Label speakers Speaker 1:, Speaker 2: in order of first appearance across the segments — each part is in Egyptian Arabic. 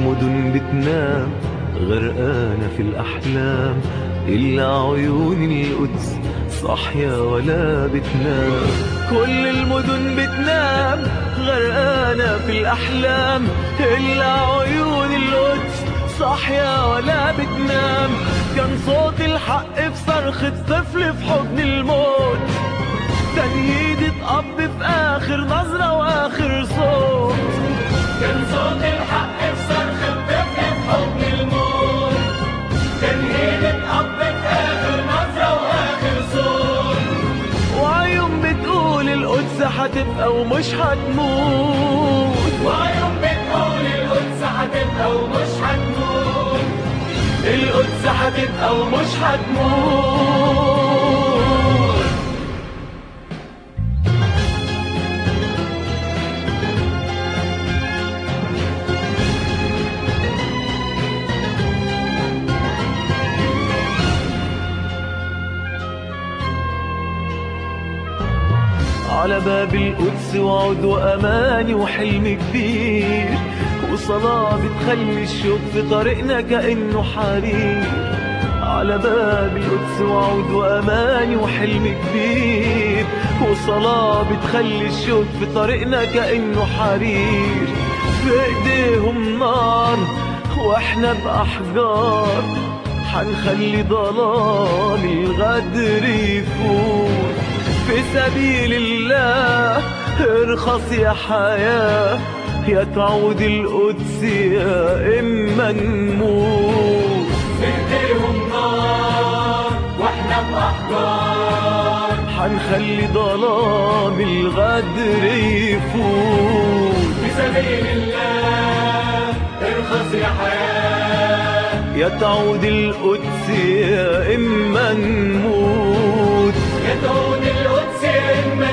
Speaker 1: المدن بتنام غرقانة في الأحلام إلا عيون القدس صاحية ولا بتنام كل المدن بتنام غرقانة في الأحلام إلا عيون القدس صاحية ولا بتنام كان صوت الحق في صرخة طفل في حضن الموت تنهيدة أب في آخر نظرة وآخر صوت
Speaker 2: كان صوت الحق في صرخ الطفل في حضن الموت كان هيبة أب في آخر نظرة وآخر صوت
Speaker 1: وعيون بتقول القدس هتبقى ومش هتموت
Speaker 2: وعيون بتقول القدس هتبقى ومش هتموت
Speaker 1: القدس هتبقى ومش هتموت على باب القدس وعد وأماني وحلم كبير وصلاة بتخلي الشوق في طريقنا كأنه حرير على باب القدس وعود وأماني وحلم كبير وصلاة بتخلي الشوق في طريقنا كأنه حرير في ايديهم نار واحنا بأحجار حنخلي ضلال الغدر يفوت في سبيل الله ارخص يا حياة يا تعود القدس يا إما نموت
Speaker 2: في ايديهم نار واحنا بأحجار
Speaker 1: حنخلي ظلام الغدر يفوت
Speaker 2: في سبيل الله ارخص يا حياة
Speaker 1: يا تعود القدس يا إما نموت
Speaker 2: يا تعود القدس إما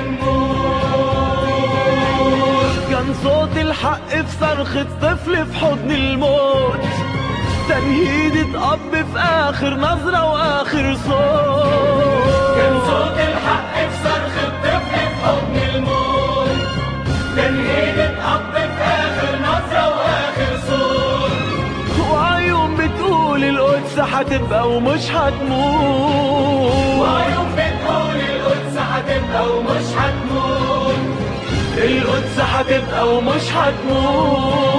Speaker 2: نموت
Speaker 1: كان صوت الحق في صرخة طفل في حضن الموت تنهيدة أب في آخر نظرة وآخر صوت
Speaker 2: كان صوت الحق في صرخ الطفل في حضن الموت كان هيبة أب في آخر نظرة وآخر صوت
Speaker 1: وعيون بتقول القدس هتبقى ومش هتموت
Speaker 2: وعيون بتقول القدس هتبقى ومش هتموت
Speaker 1: القدس هتبقى ومش هتموت